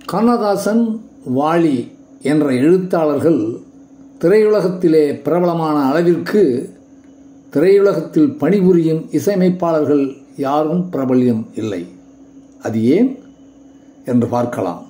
கண்ணதாசன் வாலி என்ற எழுத்தாளர்கள் திரையுலகத்திலே பிரபலமான அளவிற்கு திரையுலகத்தில் பணிபுரியும் இசையமைப்பாளர்கள் யாரும் பிரபல்யம் இல்லை அது ஏன் என்று பார்க்கலாம்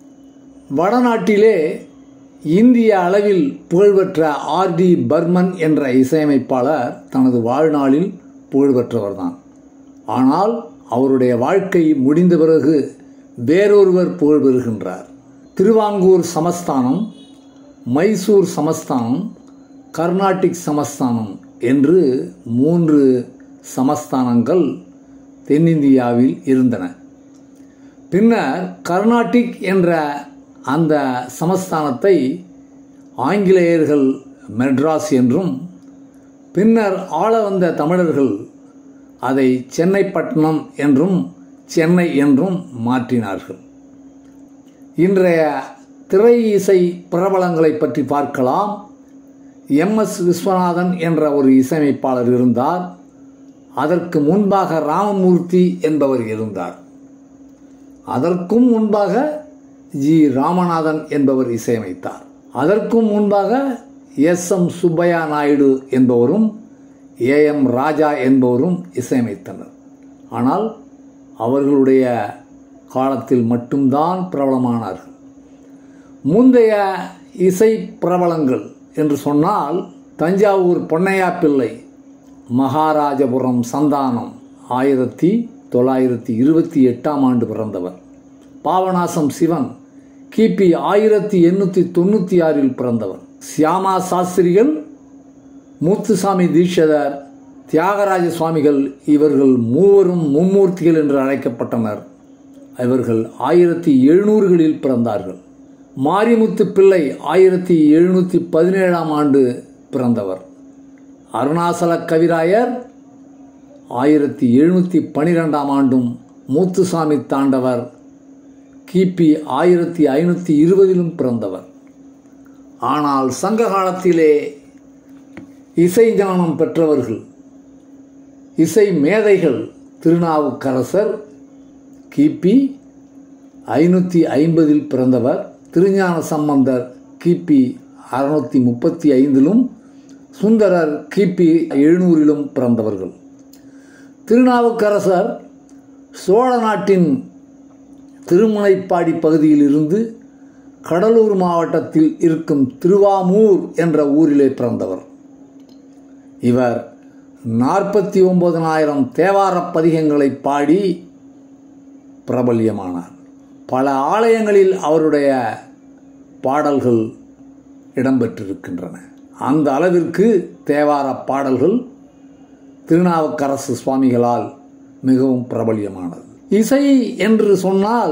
வடநாட்டிலே இந்திய அளவில் புகழ்பெற்ற ஆர் டி பர்மன் என்ற இசையமைப்பாளர் தனது வாழ்நாளில் புகழ்பெற்றவர்தான் ஆனால் அவருடைய வாழ்க்கை முடிந்த பிறகு வேறொருவர் புகழ் பெறுகின்றார் திருவாங்கூர் சமஸ்தானம் மைசூர் சமஸ்தானம் கர்நாடிக் சமஸ்தானம் என்று மூன்று சமஸ்தானங்கள் தென்னிந்தியாவில் இருந்தன பின்னர் கர்நாடிக் என்ற அந்த சமஸ்தானத்தை ஆங்கிலேயர்கள் மெட்ராஸ் என்றும் பின்னர் ஆள வந்த தமிழர்கள் அதை சென்னைப்பட்டினம் என்றும் சென்னை என்றும் மாற்றினார்கள் இன்றைய திரை இசை பிரபலங்களை பற்றி பார்க்கலாம் எம் எஸ் விஸ்வநாதன் என்ற ஒரு இசையமைப்பாளர் இருந்தார் அதற்கு முன்பாக ராமமூர்த்தி என்பவர் இருந்தார் அதற்கும் முன்பாக ஜி ராமநாதன் என்பவர் இசையமைத்தார் அதற்கும் முன்பாக எஸ் எம் சுப்பையா நாயுடு என்பவரும் ஏ எம் ராஜா என்பவரும் இசையமைத்தனர் ஆனால் அவர்களுடைய காலத்தில் மட்டும்தான் பிரபலமானார்கள் முந்தைய இசை பிரபலங்கள் என்று சொன்னால் தஞ்சாவூர் பொன்னையா பிள்ளை மகாராஜபுரம் சந்தானம் ஆயிரத்தி தொள்ளாயிரத்தி இருபத்தி எட்டாம் ஆண்டு பிறந்தவர் பாவநாசம் சிவன் கிபி ஆயிரத்தி எண்ணூற்றி தொண்ணூற்றி ஆறில் பிறந்தவர் சியாமா சாஸ்திரிகள் முத்துசாமி தீட்சிதர் தியாகராஜ சுவாமிகள் இவர்கள் மூவரும் மும்மூர்த்திகள் என்று அழைக்கப்பட்டனர் இவர்கள் ஆயிரத்தி எழுநூறுகளில் பிறந்தார்கள் மாரிமுத்து பிள்ளை ஆயிரத்தி எழுநூற்றி பதினேழாம் ஆண்டு பிறந்தவர் அருணாசல கவிராயர் ஆயிரத்தி எழுநூற்றி பனிரெண்டாம் ஆண்டும் மூத்துசாமி தாண்டவர் கிபி ஆயிரத்தி ஐநூற்றி இருபதிலும் பிறந்தவர் ஆனால் சங்க காலத்திலே இசை ஞானம் பெற்றவர்கள் இசை மேதைகள் திருநாவுக்கரசர் கிபி ஐநூற்றி ஐம்பதில் பிறந்தவர் திருஞான சம்பந்தர் கிபி அறுநூற்றி முப்பத்தி ஐந்திலும் சுந்தரர் கிபி எழுநூறிலும் பிறந்தவர்கள் திருநாவுக்கரசர் சோழ நாட்டின் திருமுனைப்பாடி பகுதியில் இருந்து கடலூர் மாவட்டத்தில் இருக்கும் திருவாமூர் என்ற ஊரிலே பிறந்தவர் இவர் நாற்பத்தி ஒன்பதனாயிரம் தேவாரப் பதிகங்களை பாடி பிரபல்யமானார் பல ஆலயங்களில் அவருடைய பாடல்கள் இடம்பெற்றிருக்கின்றன அந்த அளவிற்கு தேவார பாடல்கள் திருநாவுக்கரசு சுவாமிகளால் மிகவும் பிரபல்யமானது இசை என்று சொன்னால்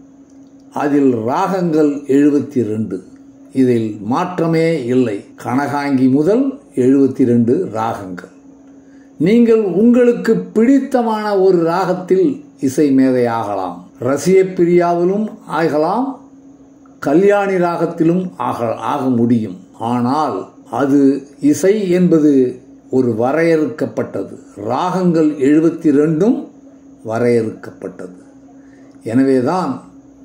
அதில் ராகங்கள் எழுபத்தி ரெண்டு இதில் மாற்றமே இல்லை கனகாங்கி முதல் எழுபத்தி ரெண்டு ராகங்கள் நீங்கள் உங்களுக்கு பிடித்தமான ஒரு ராகத்தில் இசை மேதை ஆகலாம் ரசிய பிரியாவிலும் ஆகலாம் கல்யாணி ராகத்திலும் ஆக ஆக முடியும் ஆனால் அது இசை என்பது ஒரு வரையறுக்கப்பட்டது ராகங்கள் எழுபத்தி ரெண்டும் வரையறுக்கப்பட்டது எனவேதான்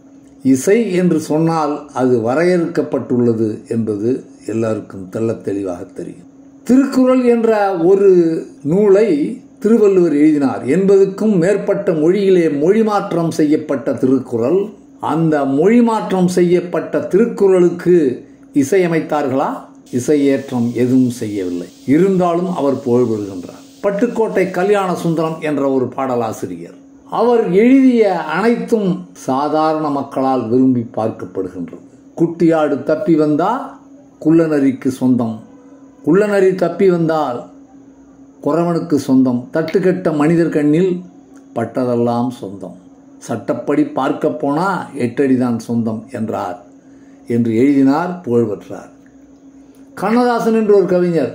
இசை என்று சொன்னால் அது வரையறுக்கப்பட்டுள்ளது என்பது எல்லாருக்கும் தெள்ள தெளிவாக தெரியும் திருக்குறள் என்ற ஒரு நூலை திருவள்ளுவர் எழுதினார் என்பதுக்கும் மேற்பட்ட மொழியிலே மொழி மாற்றம் செய்யப்பட்ட திருக்குறள் அந்த மொழி மாற்றம் செய்யப்பட்ட திருக்குறளுக்கு இசையமைத்தார்களா இசையேற்றம் எதுவும் செய்யவில்லை இருந்தாலும் அவர் புகழ் பெறுகின்றார் பட்டுக்கோட்டை கல்யாண சுந்தரம் என்ற ஒரு பாடலாசிரியர் அவர் எழுதிய அனைத்தும் சாதாரண மக்களால் விரும்பி பார்க்கப்படுகின்றது குட்டியாடு தப்பி வந்தா குள்ளநரிக்கு சொந்தம் குள்ளநரி தப்பி வந்தால் குறவனுக்கு சொந்தம் தட்டுக்கட்ட மனிதர் கண்ணில் பட்டதெல்லாம் சொந்தம் சட்டப்படி பார்க்க போனா எட்டடிதான் சொந்தம் என்றார் என்று எழுதினார் புகழ் பெற்றார் கண்ணதாசன் என்று ஒரு கவிஞர்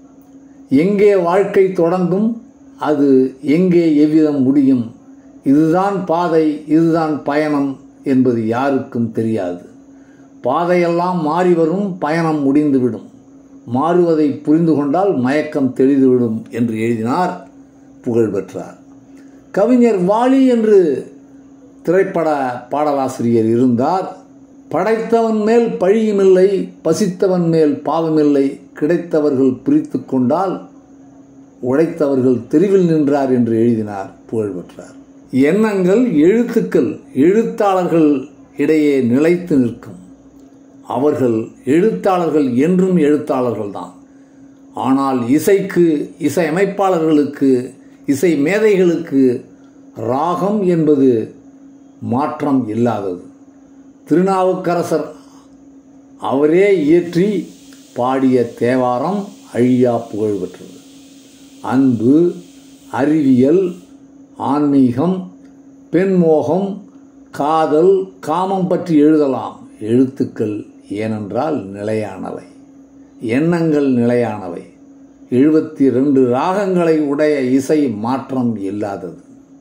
எங்கே வாழ்க்கை தொடங்கும் அது எங்கே எவ்விதம் முடியும் இதுதான் பாதை இதுதான் பயணம் என்பது யாருக்கும் தெரியாது பாதையெல்லாம் மாறி வரும் பயணம் முடிந்துவிடும் மாறுவதை புரிந்து கொண்டால் மயக்கம் தெளிந்துவிடும் என்று எழுதினார் புகழ் பெற்றார் கவிஞர் வாலி என்று திரைப்பட பாடலாசிரியர் இருந்தார் படைத்தவன் மேல் பழியுமில்லை பசித்தவன் மேல் பாவமில்லை கிடைத்தவர்கள் பிரித்து கொண்டால் உழைத்தவர்கள் தெருவில் நின்றார் என்று எழுதினார் புகழ் பெற்றார் எண்ணங்கள் எழுத்துக்கள் எழுத்தாளர்கள் இடையே நிலைத்து நிற்கும் அவர்கள் எழுத்தாளர்கள் என்றும் எழுத்தாளர்கள்தான் ஆனால் இசைக்கு இசை அமைப்பாளர்களுக்கு இசை மேதைகளுக்கு ராகம் என்பது மாற்றம் இல்லாதது திருநாவுக்கரசர் அவரே இயற்றி பாடிய தேவாரம் அழியா புகழ் பெற்றது அன்பு அறிவியல் ஆன்மீகம் பெண்மோகம் காதல் காமம் பற்றி எழுதலாம் எழுத்துக்கள் ஏனென்றால் நிலையானவை எண்ணங்கள் நிலையானவை எழுபத்தி ரெண்டு ராகங்களை உடைய இசை மாற்றம் இல்லாதது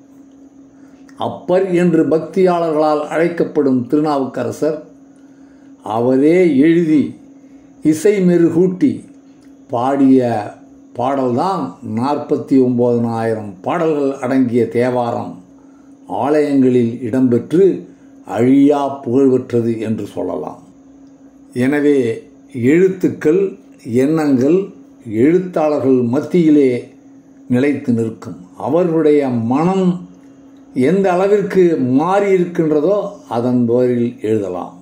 அப்பர் என்று பக்தியாளர்களால் அழைக்கப்படும் திருநாவுக்கரசர் அவரே எழுதி இசை மெருகூட்டி பாடிய பாடல்தான் நாற்பத்தி ஒன்பதனாயிரம் பாடல்கள் அடங்கிய தேவாரம் ஆலயங்களில் இடம்பெற்று அழியா புகழ்பெற்றது என்று சொல்லலாம் எனவே எழுத்துக்கள் எண்ணங்கள் எழுத்தாளர்கள் மத்தியிலே நிலைத்து நிற்கும் அவர்களுடைய மனம் எந்த அளவிற்கு மாறி இருக்கின்றதோ அதன் பேரில் எழுதலாம்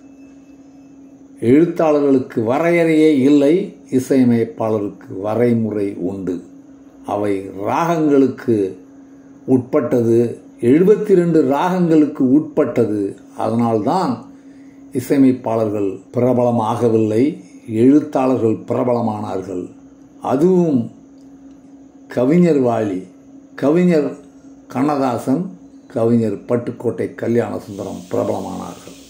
எழுத்தாளர்களுக்கு வரையறையே இல்லை இசையமைப்பாளருக்கு வரைமுறை உண்டு அவை ராகங்களுக்கு உட்பட்டது எழுபத்தி ரெண்டு ராகங்களுக்கு உட்பட்டது அதனால்தான் இசையமைப்பாளர்கள் பிரபலமாகவில்லை எழுத்தாளர்கள் பிரபலமானார்கள் அதுவும் கவிஞர் வாலி கவிஞர் கண்ணதாசன் கவிஞர் பட்டுக்கோட்டை கல்யாண சுந்தரம் பிரபலமானார்கள்